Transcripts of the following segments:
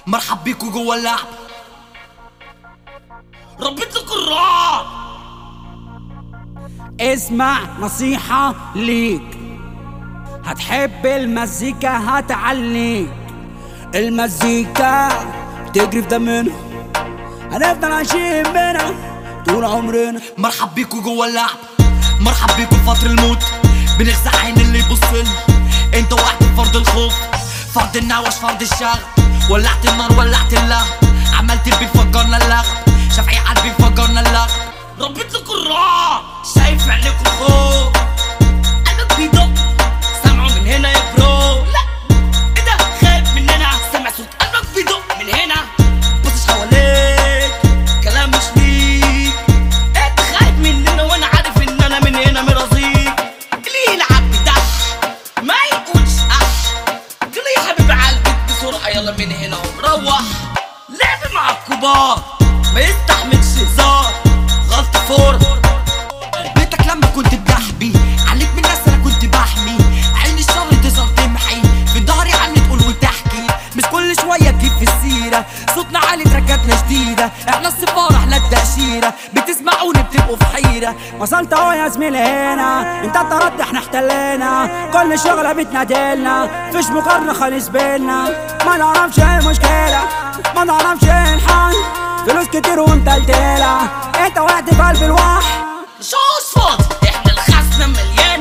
مرحب بيكوا جوا اللعب ربيت لكم الرعب اسمع نصيحة ليك هتحب المزيكا هتعليك المزيكا بتجري في دمنا هنفضل عايشين بينا طول عمرنا مرحب بيكوا جوا اللعب مرحب بيكوا في فتر الموت بنغزى عين اللي يبصلنا انت وقعت في فرض الخوف فرض النوش فرض الشغب ولعت النار ولعت اللهب عملت البيت فجرنا اللغب شافعي قلبي فجرنا اللغب ربيت لكم الرعب شايف عينيكوا خوف قلبك بيدق سامعه من هنا يا برو لا ايه ده خايف مننا سامع صوت قلبك بيدق من هنا بصش حواليك كلام مش ليك انت خايف مننا وانا عارف ان انا من هنا مرضيك اللي يلعب بدح ما يقولش اح اللي يا حبيبي عالبيت بسرعه يلا من هنا وروح لعب مع الكبار ما يستحملش هزار غلط فور بيتك لما كنت بجحبي عليك من الناس انا كنت بحمي عين الشر تظهر تمحي في ظهري عني تقول وتحكي مش كل شوية تجيب في السيرة صوتنا عالي تركاتنا شديدة احنا السفارة احنا التأشيرة بتسمعوني بتبقوا في حيرة وصلت اهو يا زميلي هنا انت طردت احنا احتلينا كل شغلة بتنادلنا فيش مقارنة خالص بينا ما نعرفش ايه المشكلة ما نعرفش ايه الحل فلوس كتير ومتلتلة انت وقعت في قلب الوحش شوش فاضي احنا الخزنة مليان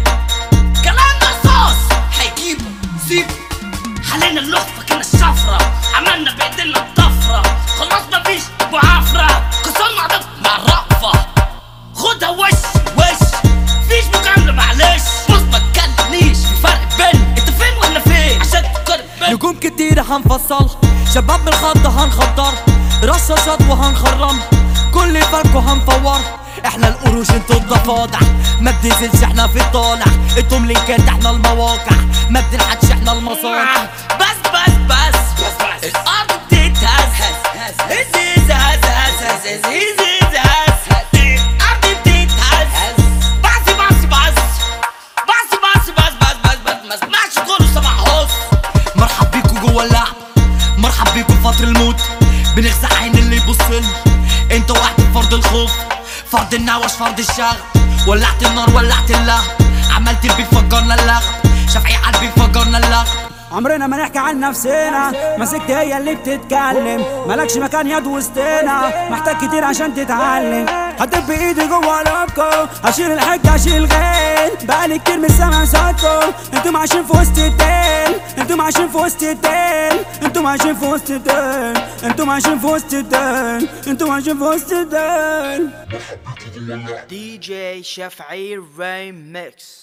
كلامنا رصاص هيجيبه سيبه حلينا اللحفة كنا الشفرة عملنا بايدينا الطفرة خلاص مفيش معافرة كسرنا عدد مع الرأفة خدها وش وش فيش مجاملة معلش بص ما تكلمنيش في فرق بين انت فين واحنا فين عشان تقارن بين نجوم كتير هنفصل شباب من الخط هنخضر رصاصات وهنخرم كل فرق هنفور احنا القروش انتوا الضفادع ما بننزلش احنا في الطالع انتم لينكات احنا المواقع ما بنلحقش احنا المصانع بس بس بس بس بس الارض بتتهز هز هز هز هز هز هز هز هز هز هز الارض بتتهز بس بس بس بس بس بس بس بس بس ما اسمعش كله سمع هوس مرحب بيكوا جوا اللعب مرحب بيكوا في فتر الموت بنغزى عين اللي يبصلنا انت وقعت في فرض الخوف فرض النوش فرض الشغب ولعت النار ولعت اللهب عملت البيت فجرنا اللغب شافعي قلبي فجرنا اللغب عمرنا ما نحكي عن نفسنا مسكت هي اللي بتتكلم مالكش مكان يد وسطنا محتاج كتير عشان تتعلم هدب بايدي جوه لابكو هشيل الحج هشيل الغيل بقالي كتير من سامع صوتكو انتم عايشين في وسط الدين انتم عايشين في وسط الدين انتم عايشين في وسط الدين انتم عايشين في وسط الدين انتم عايشين في وسط الدين DJ Chef A Remix